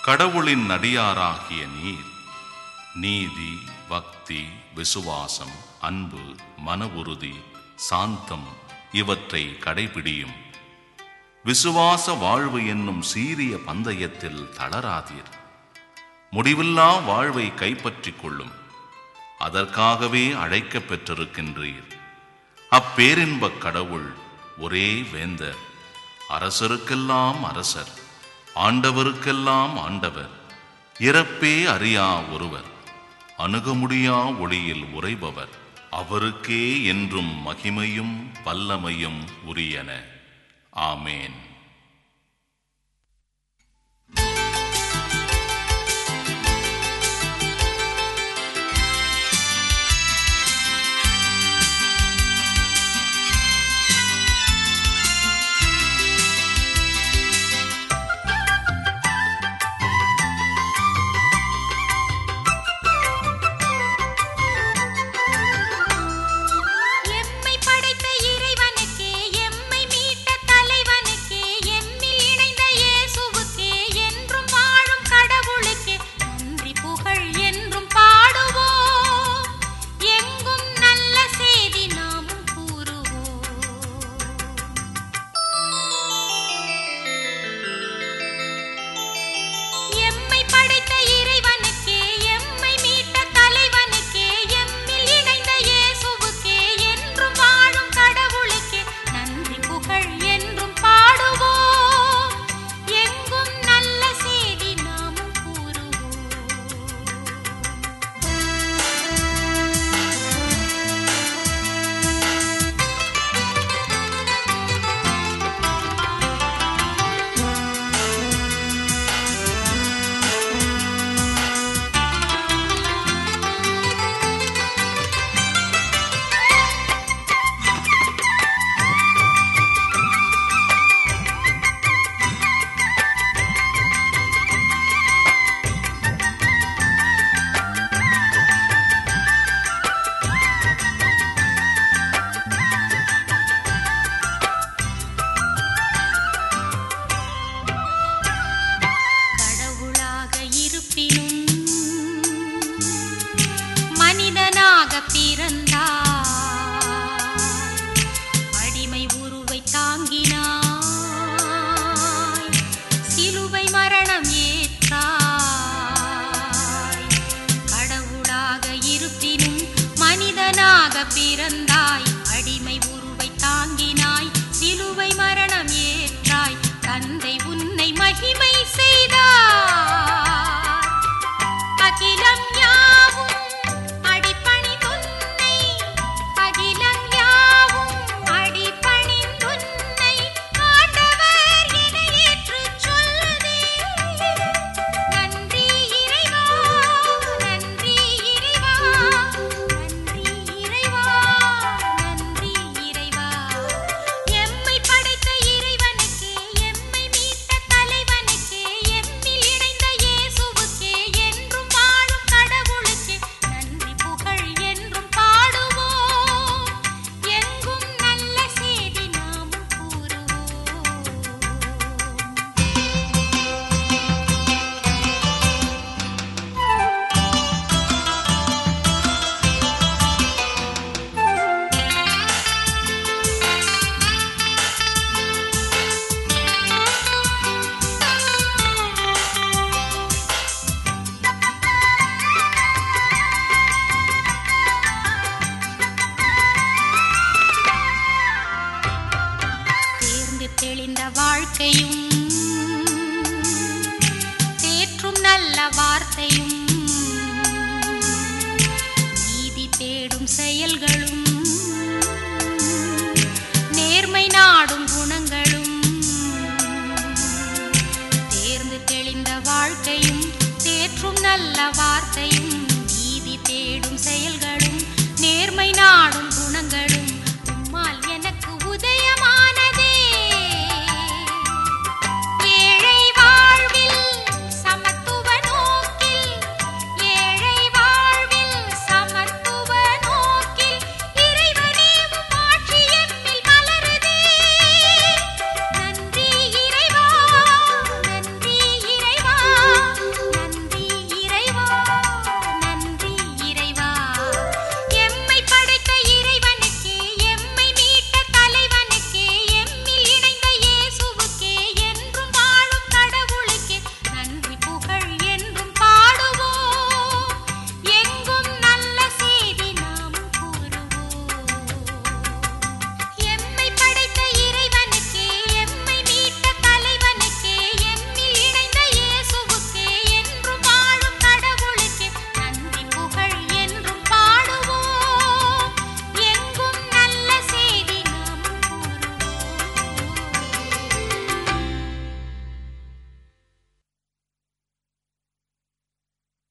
கடவுளின் நடியாராகிய நீர் நீதி பக்தி விசுவாசம் அன்பு மன உறுதி சாந்தம் இவற்றை கடைபிடியும் விசுவாச வாழ்வு என்னும் சீரிய பந்தயத்தில் தளராதீர் முடிவில்லா வாழ்வை கைப்பற்றிக் கொள்ளும் அதற்காகவே அழைக்கப் பெற்றிருக்கின்றீர் அப்பேரின்பக் கடவுள் ஒரே வேந்தர் அரசருக்கெல்லாம் அரசர் ஆண்டவருக்கெல்லாம் ஆண்டவர் இறப்பே அறியா ஒருவர் அணுக முடியா ஒளியில் உறைபவர் அவருக்கே என்றும் மகிமையும் வல்லமையும் உரியன ஆமேன் எம்மை படைத்த இறைவனுக்கே எம்மை மீட்ட தலைவனுக்கே எம்மில் இணைந்த இயேசுவுக்கே என்றும் வாழும் கடவுளுக்கே நன்றி புகழ் என்றும் பாடுவோம் எங்கும் நல்ல செய்தி நாமும் கூறுவோம் எம்மை படைத்த இறைவனுக்கே எம்மை மீட்ட தலைவனுக்கே எம்மில் இணைந்த இயேசுவுக்கே என்றும் வாழும் கடவுளுக்கே நன்றி புகழ் என்றும் பாடுவோம் எங்கும் நல்ல செய்தி நாமும் கூறுவோம் கடவுளாக இருப்பினும் மனிதனாக பிறந்தார் அடிமை உருவை தாங்கினாய் சிலுவை மரணம் ஏற்றாய் கடவுளாக இருப்பினும் மனிதனாக பிறந்தாய் அடிமை உருவை தாங்கினாய் சிலுவை மரணம் ஏற்றாய் தந்தை உன்னை மகிமை செய்தார் அகிலம் யாவும் அடிபணிந்துன்னை அகிலம் யாவும் அடிபணிந்துன்னை ஆண்டவர் என ஏற்றுச் சொல்லுதே நன்றி இறைவா நன்றி இறைவா நன்றி இறைவா நன்றி இறைவா எம்மை படைத்த இறைவனுக்கே எம்மை மீட்ட தலைவனுக்கே எம்மில் இணைந்த இயேசுவுக்கே என்றும் வாழும் கடவுளுக்கே நன்றி புகழ் என்றும் பாடுவோம் எங்கும் நல்ல செய்தி நாமும் கூறுவோம் தேர்ந்து தெளிந்த வாழ்க்கையும் தேற்றும் நல்ல வார்த்தையும் நீதி தேடும் செயல்களும் நேர்மை நாடும் குணங்களும் தேர்ந்து தெளிந்த வாழ்க்கையும் தேற்றும் நல்ல வார்த்தையும் நீதி தேடும் செயல்களும் நேர்மை நாடும்